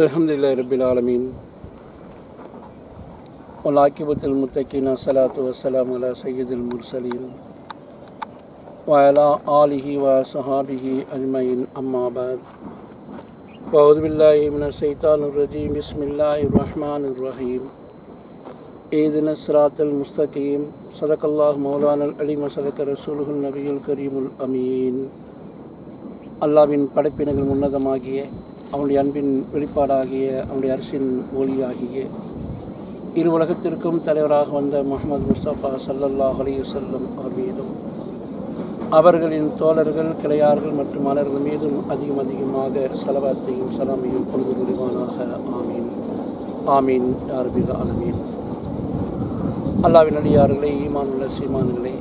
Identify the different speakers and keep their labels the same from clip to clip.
Speaker 1: الحمد لله رب العالمين والعاقبة المتقين الصلاة والسلام على سيد المرسلين وعلى آله وصحابه أجمعين أما بعد وأعوذ بالله من الشيطان الرجيم بسم الله الرحمن الرحيم إذن الصراط المستقيم صدق الله مولانا العليم وصدق رسوله النبي الكريم الأمين அல்லாவின் படைப்பினங்கள் உன்னதமாகிய அவனுடைய அன்பின் வெளிப்பாடாகிய அவனுடைய அரசின் ஒளியாகிய இரு உலகத்திற்கும் தலைவராக வந்த முகமது முஸ்தபா சல்லல்லாஹ் அலி வல்லம் அவர் மீதும் அவர்களின் தோழர்கள் கிளையார்கள் மற்றும் மலர்கள் மீதும் அதிகம் அதிகமாக சலவாத்தையும் சலாமையும் பொழுது முடிவானாக ஆமீன் ஆமீன் யார்பில் ஆலமீன் அல்லாவின் அடியார்களே ஈமானுள்ள சீமான்களே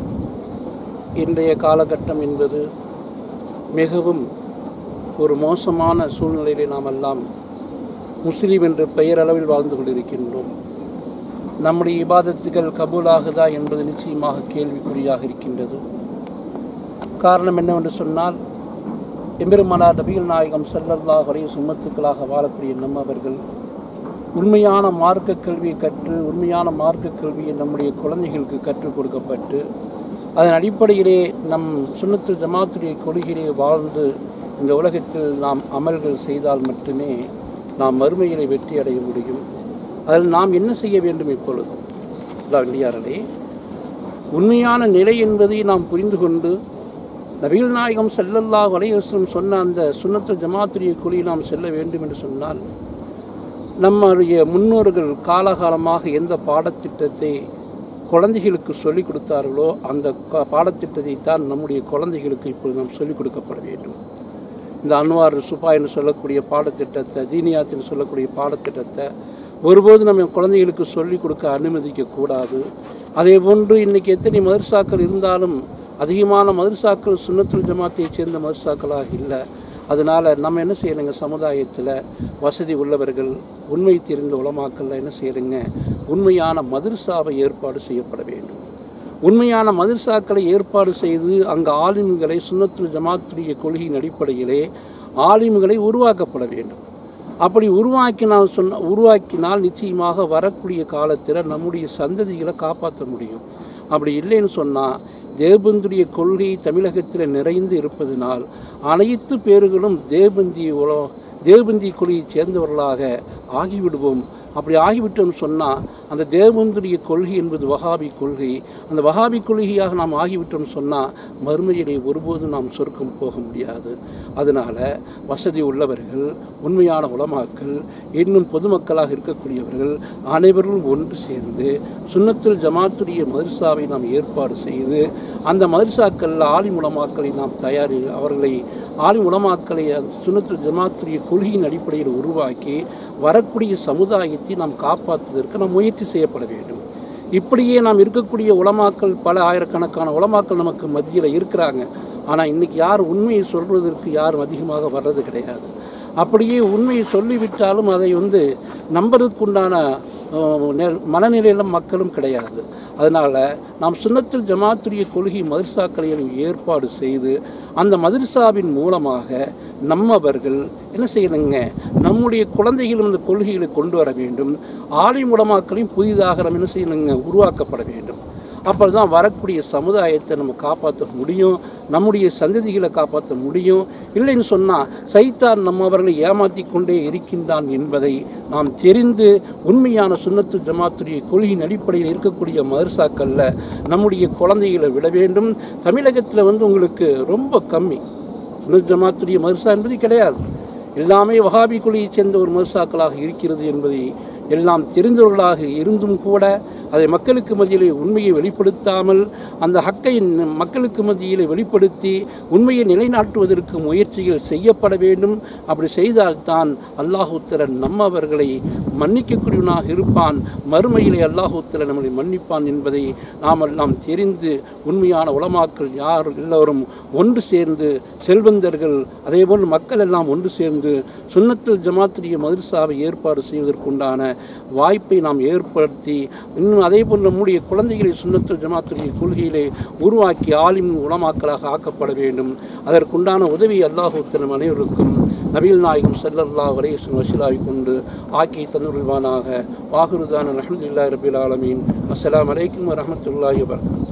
Speaker 1: இன்றைய காலகட்டம் என்பது மிகவும் ஒரு மோசமான சூழ்நிலையிலே நாம் எல்லாம் முஸ்லீம் என்ற பெயரளவில் வாழ்ந்து கொண்டிருக்கின்றோம் நம்முடைய இபாதத்துகள் கபூலாகுதா என்பது நிச்சயமாக கேள்விக்குறியாக இருக்கின்றது காரணம் என்னவென்று சொன்னால் எம்பெருமானா நபிகள் நாயகம் செல்லல்லாஹ் வரைய சுமத்துக்களாக வாழக்கூடிய நம்மவர்கள் உண்மையான மார்க்க கல்வியை கற்று உண்மையான மார்க்க கல்வியை நம்முடைய குழந்தைகளுக்கு கற்றுக் கொடுக்கப்பட்டு அதன் அடிப்படையிலே நம் சுண்ணத்து ஜமாத்துடைய கொள்கையிலே வாழ்ந்து இந்த உலகத்தில் நாம் அமல்கள் செய்தால் மட்டுமே நாம் மறுமையிலே வெற்றி அடைய முடியும் அதில் நாம் என்ன செய்ய வேண்டும் இப்பொழுது இல்லையாரே உண்மையான நிலை என்பதை நாம் புரிந்து கொண்டு நபிகள் நாயகம் செல்லல்லா வலையரசம் சொன்ன அந்த சுண்ணத்து ஜமாத்துடைய கொள்கையை நாம் செல்ல வேண்டும் என்று சொன்னால் நம்முடைய முன்னோர்கள் காலகாலமாக எந்த பாடத்திட்டத்தை குழந்தைகளுக்கு சொல்லிக் கொடுத்தார்களோ அந்த பாடத்திட்டத்தை தான் நம்முடைய குழந்தைகளுக்கு இப்பொழுது நாம் சொல்லிக் கொடுக்கப்பட வேண்டும் இந்த அன்வார் சுபா என்று சொல்லக்கூடிய பாடத்திட்டத்தை தீனியாத் என்று சொல்லக்கூடிய பாடத்திட்டத்தை ஒருபோது நம்ம குழந்தைகளுக்கு சொல்லிக் கொடுக்க அனுமதிக்கக்கூடாது அதே போன்று இன்றைக்கி எத்தனை மதர்சாக்கள் இருந்தாலும் அதிகமான மதர்சாக்கள் சுண்ணத்துல் ஜமாத்தை சேர்ந்த மதர்சாக்களாக இல்லை அதனால் நம்ம என்ன செய்யணுங்க சமுதாயத்தில் வசதி உள்ளவர்கள் உண்மை தெரிந்த உலமாக்கள்லாம் என்ன செய்யணுங்க உண்மையான மதுர்சாவை ஏற்பாடு செய்யப்பட வேண்டும் உண்மையான மதுர்சாக்களை ஏற்பாடு செய்து அங்கு ஆலிம்களை சுண்ணத்துல் ஜமாத்துடைய கொள்கையின் அடிப்படையிலே ஆலிம்களை உருவாக்கப்பட வேண்டும் அப்படி உருவாக்கினால் சொன்ன உருவாக்கினால் நிச்சயமாக வரக்கூடிய காலத்தில் நம்முடைய சந்ததிகளை காப்பாற்ற முடியும் அப்படி இல்லைன்னு சொன்னால் தேவபந்துடைய கொள்கை தமிழகத்தில் நிறைந்து இருப்பதனால் அனைத்து பேர்களும் தேவபந்தி தேவபந்தி கொள்கையை சேர்ந்தவர்களாக ஆகிவிடுவோம் அப்படி ஆகிவிட்டோம் சொன்னால் அந்த தேவபந்துடைய கொள்கை என்பது வகாபி கொள்கை அந்த வகாபி கொள்கையாக நாம் ஆகிவிட்டோம் சொன்னால் மறுமையிலே ஒருபோதும் நாம் சொர்க்கம் போக முடியாது அதனால் வசதி உள்ளவர்கள் உண்மையான உலமாக்கள் இன்னும் பொதுமக்களாக இருக்கக்கூடியவர்கள் அனைவரும் ஒன்று சேர்ந்து சுண்ணத்துல் ஜமாத்துடைய மதர்சாவை நாம் ஏற்பாடு செய்து அந்த மதர்சாக்களில் ஆலிம் உலமாக்களை நாம் தயாரி அவர்களை ஆலிம் உலமாக்களை சுண்ணத்துல் ஜமாத்துடைய கொள்கையின் அடிப்படையில் உருவாக்கி வரக்கூடிய சமுதாயத்தை நாம் காப்பாற்றுவதற்கு நாம் முயற்சி செய்யப்பட வேண்டும் இப்படியே நாம் இருக்கக்கூடிய உலமாக்கள் பல ஆயிரக்கணக்கான உலமாக்கள் நமக்கு மத்தியில் இருக்கிறாங்க ஆனால் இன்றைக்கி யார் உண்மையை சொல்வதற்கு யாரும் அதிகமாக வர்றது கிடையாது அப்படியே உண்மையை சொல்லிவிட்டாலும் அதை வந்து நம்புறதுக்குண்டான மனநிலையில மக்களும் கிடையாது அதனால் நாம் சுண்ணத்தில் ஜமாத்துரிய கொள்கை மதர்சாக்களை ஏற்பாடு செய்து அந்த மதர்சாவின் மூலமாக நம்மவர்கள் என்ன செய்யணுங்க நம்முடைய குழந்தைகளும் இந்த கொள்கைகளை கொண்டு வர வேண்டும் ஆலை மூலமாக்களையும் புதிதாக நம்ம என்ன செய்யணுங்க உருவாக்கப்பட வேண்டும் அப்போ தான் வரக்கூடிய சமுதாயத்தை நம்ம காப்பாற்ற முடியும் நம்முடைய சந்ததிகளை காப்பாற்ற முடியும் இல்லைன்னு சொன்னால் சைத்தான் நம்மவர்களை ஏமாற்றி கொண்டே இருக்கின்றான் என்பதை நாம் தெரிந்து உண்மையான சுண்ணத்து ஜமாத்துடைய கொள்கையின் அடிப்படையில் இருக்கக்கூடிய மதர்சாக்களில் நம்முடைய குழந்தைகளை விட வேண்டும் தமிழகத்தில் வந்து உங்களுக்கு ரொம்ப கம்மி சுண்ணத் ஜமாத்துடைய மதர்சா என்பது கிடையாது எல்லாமே வகாபி கொள்கையைச் சேர்ந்த ஒரு மதர்சாக்களாக இருக்கிறது என்பதை எல்லாம் தெரிந்தவர்களாக இருந்தும் கூட அதை மக்களுக்கு மத்தியிலே உண்மையை வெளிப்படுத்தாமல் அந்த ஹக்கை மக்களுக்கு மத்தியிலே வெளிப்படுத்தி உண்மையை நிலைநாட்டுவதற்கு முயற்சிகள் செய்யப்பட வேண்டும் அப்படி செய்தால்தான் அல்லாஹூத்தரன் நம்மவர்களை மன்னிக்கக்கூடியவனாக இருப்பான் மறுமையிலே அல்லாஹூத்தரன் நம்மளை மன்னிப்பான் என்பதை நாம் எல்லாம் தெரிந்து உண்மையான உலமாக்கள் யார் எல்லோரும் ஒன்று சேர்ந்து செல்வந்தர்கள் அதேபோல் மக்கள் எல்லாம் ஒன்று சேர்ந்து சுண்ணத்தில் ஜமாத்துடைய மதர்சாவை ஏற்பாடு செய்வதற்குண்டான வாய்ப்பை நாம் ஏற்படுத்தி இன்னும் அதே போல் நம்முடைய குழந்தைகளை சுண்ணத்து ஜமாத்துடைய கொள்கையிலே உருவாக்கி ஆலிம் உலமாக்களாக ஆக்கப்பட வேண்டும் அதற்குண்டான உதவி அல்லாஹூத்தனம் அனைவருக்கும் நபிகள் நாயகம் சல்லல்லா வலையசன் வசிலாவை கொண்டு ஆக்கி தந்துருவானாக வாகுருதான அஹமதுல்லா ரபில் ஆலமீன் அஸ்ஸலாமு அலைக்கும் வரஹ்மத்துல்லாஹி வபரகாத்துஹு